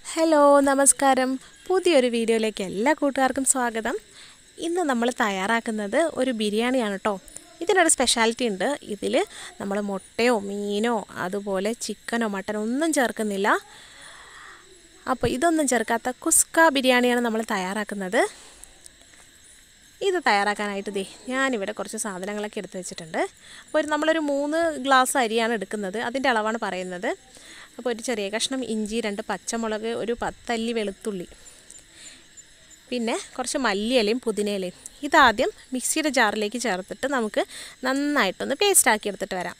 hello നമസ്കാരം പുതിയൊരു വീഡിയോയിലേക്ക് എല്ലാ കൂട്ടുകാർക്കും സ്വാഗതം ഇന്ന് നമ്മൾ തയ്യാറാക്കുന്നത് ഒരു ബിരിയാണിയാണ് കേട്ടോ ഇതിനൊരു സ്പെഷ്യാലിറ്റി ഉണ്ട് ഇതിൽ നമ്മൾ മുട്ടയോ മീനോ അതുപോലെ ചിക്കനോ മട്ടനോ ഒന്നും ചേർക്കുന്നില്ല അപ്പോൾ ഇതൊന്നും ചേർക്കാത്ത കുസ്ക ബിരിയാണിയാണ് നമ്മൾ തയ്യാറാക്കുന്നത് ഇത് തയ്യാറാക്കാനായിട്ട് ദേ ഞാനിവിടെ കുറച്ച് സാധനങ്ങളൊക്കെ എടുത്ത് വെച്ചിട്ടുണ്ട് അപ്പോൾ ഒരു നമ്മളൊരു മൂന്ന് ഗ്ലാസ് അരിയാണ് എടുക്കുന്നത് അതിൻ്റെ അളവാണ് പറയുന്നത് അപ്പോൾ ഒരു ചെറിയ കഷ്ണം ഇഞ്ചി രണ്ട് പച്ചമുളക് ഒരു പത്തല്ലി വെളുത്തുള്ളി പിന്നെ കുറച്ച് മല്ലിയിലയും പുതിനയിലയും ഇതാദ്യം മിക്സിയുടെ ജാറിലേക്ക് ചേർത്തിട്ട് നമുക്ക് നന്നായിട്ടൊന്ന് പേസ്റ്റ് ആക്കി എടുത്തിട്ട് വരാം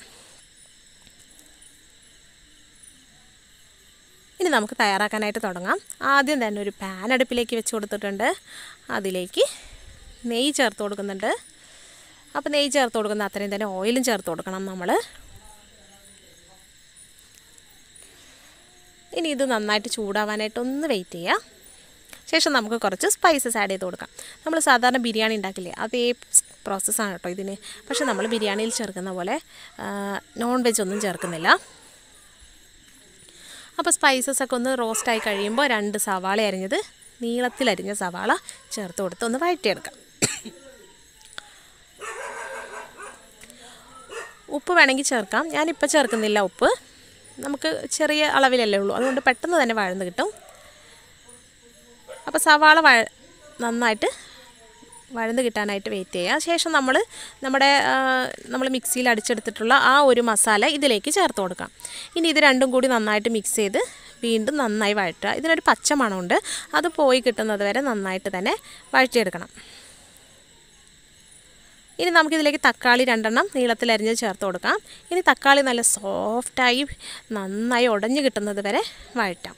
ഇനി നമുക്ക് തയ്യാറാക്കാനായിട്ട് തുടങ്ങാം ആദ്യം തന്നെ ഒരു പാൻ അടുപ്പിലേക്ക് വെച്ച് കൊടുത്തിട്ടുണ്ട് അതിലേക്ക് നെയ്യ് ചേർത്ത് കൊടുക്കുന്നുണ്ട് അപ്പോൾ നെയ്യ് ചേർത്ത് കൊടുക്കുന്ന അത്രയും തന്നെ ഓയിലും ചേർത്ത് കൊടുക്കണം നമ്മൾ ഇനി ഇത് നന്നായിട്ട് ചൂടാവാനായിട്ട് ഒന്ന് വെയിറ്റ് ചെയ്യാം ശേഷം നമുക്ക് കുറച്ച് സ്പൈസസ് ആഡ് ചെയ്ത് കൊടുക്കാം നമ്മൾ സാധാരണ ബിരിയാണി ഉണ്ടാക്കില്ലേ അതേ പ്രോസസ്സാണ് കേട്ടോ ഇതിന് പക്ഷെ നമ്മൾ ബിരിയാണിയിൽ ചേർക്കുന്ന പോലെ നോൺ വെജ് ഒന്നും ചേർക്കുന്നില്ല അപ്പോൾ സ്പൈസസ് ഒക്കെ ഒന്ന് റോസ്റ്റായി കഴിയുമ്പോൾ രണ്ട് സവാള അരിഞ്ഞത് നീളത്തിലരിഞ്ഞ സവാള ചേർത്ത് കൊടുത്ത് ഒന്ന് വഴറ്റിയെടുക്കാം ഉപ്പ് വേണമെങ്കിൽ ചേർക്കാം ഞാനിപ്പോൾ ചേർക്കുന്നില്ല ഉപ്പ് നമുക്ക് ചെറിയ അളവിലല്ലേ ഉള്ളൂ അതുകൊണ്ട് പെട്ടെന്ന് തന്നെ വഴന്ന് കിട്ടും അപ്പോൾ സവാള വഴ നന്നായിട്ട് വഴന്ന് കിട്ടാനായിട്ട് വെയിറ്റ് ചെയ്യുക ശേഷം നമ്മൾ നമ്മുടെ നമ്മൾ മിക്സിയിൽ അടിച്ചെടുത്തിട്ടുള്ള ആ ഒരു മസാല ഇതിലേക്ക് ചേർത്ത് കൊടുക്കാം ഇനി ഇത് രണ്ടും കൂടി നന്നായിട്ട് മിക്സ് ചെയ്ത് വീണ്ടും നന്നായി വഴറ്റുക ഇതിനൊരു പച്ച മണമുണ്ട് അത് പോയി കിട്ടുന്നത് വരെ നന്നായിട്ട് തന്നെ വഴറ്റിയെടുക്കണം ഇനി നമുക്കിതിലേക്ക് തക്കാളി രണ്ടെണ്ണം നീളത്തിലരിഞ്ഞ് ചേർത്ത് കൊടുക്കാം ഇനി തക്കാളി നല്ല സോഫ്റ്റായി നന്നായി ഉടഞ്ഞു കിട്ടുന്നത് വരെ വഴറ്റാം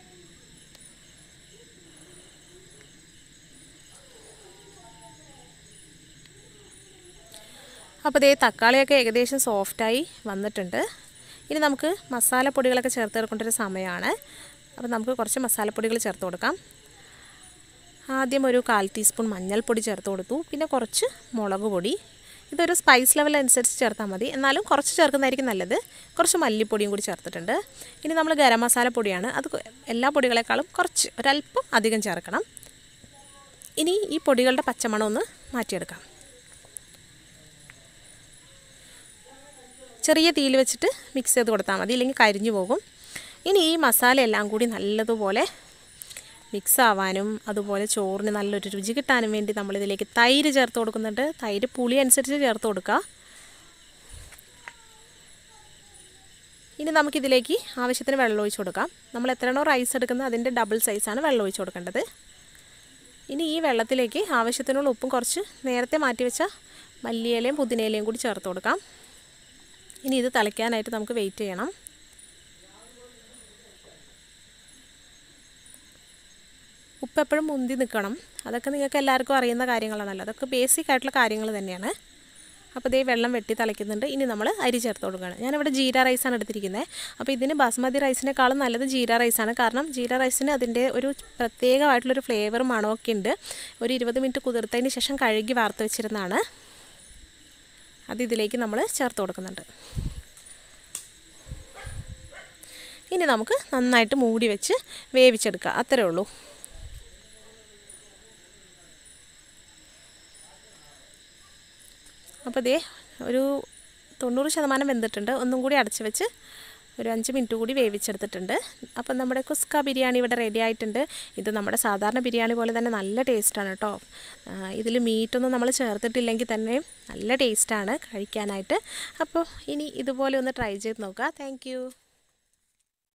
അപ്പോൾ ഇതേ തക്കാളിയൊക്കെ ഏകദേശം സോഫ്റ്റായി വന്നിട്ടുണ്ട് ഇനി നമുക്ക് മസാലപ്പൊടികളൊക്കെ ചേർത്ത് കൊടുക്കേണ്ട ഒരു സമയമാണ് അപ്പോൾ നമുക്ക് കുറച്ച് മസാലപ്പൊടികൾ ചേർത്ത് കൊടുക്കാം ആദ്യം ഒരു കാൽ ടീസ്പൂൺ മഞ്ഞൾപ്പൊടി ചേർത്ത് കൊടുത്തു പിന്നെ കുറച്ച് മുളക് പൊടി ഇതൊരു സ്പൈസ് ലെവൽ അനുസരിച്ച് ചേർത്താൽ മതി എന്നാലും കുറച്ച് ചേർക്കുന്നതായിരിക്കും നല്ലത് കുറച്ച് മല്ലിപ്പൊടിയും കൂടി ചേർത്തിട്ടുണ്ട് ഇനി നമ്മൾ ഗരം മസാല പൊടിയാണ് അത് എല്ലാ പൊടികളെക്കാളും കുറച്ച് ഒരല്പം അധികം ചേർക്കണം ഇനി ഈ പൊടികളുടെ പച്ചമണം ഒന്ന് മാറ്റിയെടുക്കാം ചെറിയ തീയിൽ വെച്ചിട്ട് മിക്സ് ചെയ്ത് കൊടുത്താൽ മതി ഇല്ലെങ്കിൽ കരിഞ്ഞു പോകും ഇനി ഈ മസാല എല്ലാം കൂടി നല്ലതുപോലെ മിക്സ് ആവാനും അതുപോലെ ചോറിന് നല്ലൊരു രുചി കിട്ടാനും വേണ്ടി നമ്മളിതിലേക്ക് തൈര് ചേർത്ത് കൊടുക്കുന്നുണ്ട് തൈര് പുളി അനുസരിച്ച് ചേർത്ത് കൊടുക്കുക ഇനി നമുക്കിതിലേക്ക് ആവശ്യത്തിന് വെള്ളം ഒഴിച്ച് കൊടുക്കാം നമ്മൾ എത്രയാണോ റൈസ് എടുക്കുന്നത് അതിൻ്റെ ഡബിൾ സൈസാണ് വെള്ളം ഒഴിച്ച് കൊടുക്കേണ്ടത് ഇനി ഈ വെള്ളത്തിലേക്ക് ആവശ്യത്തിനുള്ള ഉപ്പും കുറച്ച് നേരത്തെ മാറ്റി വെച്ച മല്ലിയിലയും പുതിനയിലയും കൂടി ചേർത്ത് കൊടുക്കാം ഇനി ഇത് തിളയ്ക്കാനായിട്ട് നമുക്ക് വെയിറ്റ് ചെയ്യണം ഉപ്പ് എപ്പോഴും മുന്തി നിൽക്കണം അതൊക്കെ നിങ്ങൾക്ക് എല്ലാവർക്കും അറിയുന്ന കാര്യങ്ങളാണല്ലോ അതൊക്കെ ബേസിക് ആയിട്ടുള്ള കാര്യങ്ങൾ തന്നെയാണ് അപ്പോൾ ഇതേ വെള്ളം വെട്ടി തിളയ്ക്കുന്നുണ്ട് ഇനി നമ്മൾ അരി ചേർത്ത് കൊടുക്കുകയാണ് ഞാനിവിടെ ജീര റൈസാണ് എടുത്തിരിക്കുന്നത് അപ്പോൾ ഇതിന് ബാസ്മതി റൈസിനേക്കാളും നല്ലത് ജീര റൈസാണ് കാരണം ജീര റൈസിന് അതിൻ്റെ ഒരു പ്രത്യേകമായിട്ടുള്ളൊരു ഫ്ലേവറും മണമൊക്കെ ഉണ്ട് ഒരു ഇരുപത് മിനിറ്റ് കുതിർത്തതിന് ശേഷം കഴുകി വാർത്ത് വെച്ചിരുന്നതാണ് അത് ഇതിലേക്ക് നമ്മൾ ചേർത്ത് കൊടുക്കുന്നുണ്ട് ഇനി നമുക്ക് നന്നായിട്ട് മൂടി വെച്ച് വേവിച്ചെടുക്കുക അത്രേ ഉള്ളൂ അപ്പോൾ ഇതേ ഒരു തൊണ്ണൂറ് ശതമാനം വെന്തിട്ടുണ്ട് ഒന്നും കൂടി അടച്ച് വെച്ച് ഒരു അഞ്ച് മിനിറ്റ് കൂടി വേവിച്ചെടുത്തിട്ടുണ്ട് അപ്പം നമ്മുടെ കുസ്ക ബിരിയാണി ഇവിടെ റെഡി ആയിട്ടുണ്ട് ഇത് നമ്മുടെ സാധാരണ ബിരിയാണി പോലെ തന്നെ നല്ല ടേസ്റ്റാണ് കേട്ടോ ഇതിൽ മീറ്റൊന്നും നമ്മൾ ചേർത്തിട്ടില്ലെങ്കിൽ തന്നെ നല്ല ടേസ്റ്റാണ് കഴിക്കാനായിട്ട് അപ്പോൾ ഇനി ഇതുപോലെ ഒന്ന് ട്രൈ ചെയ്ത് നോക്കുക താങ്ക്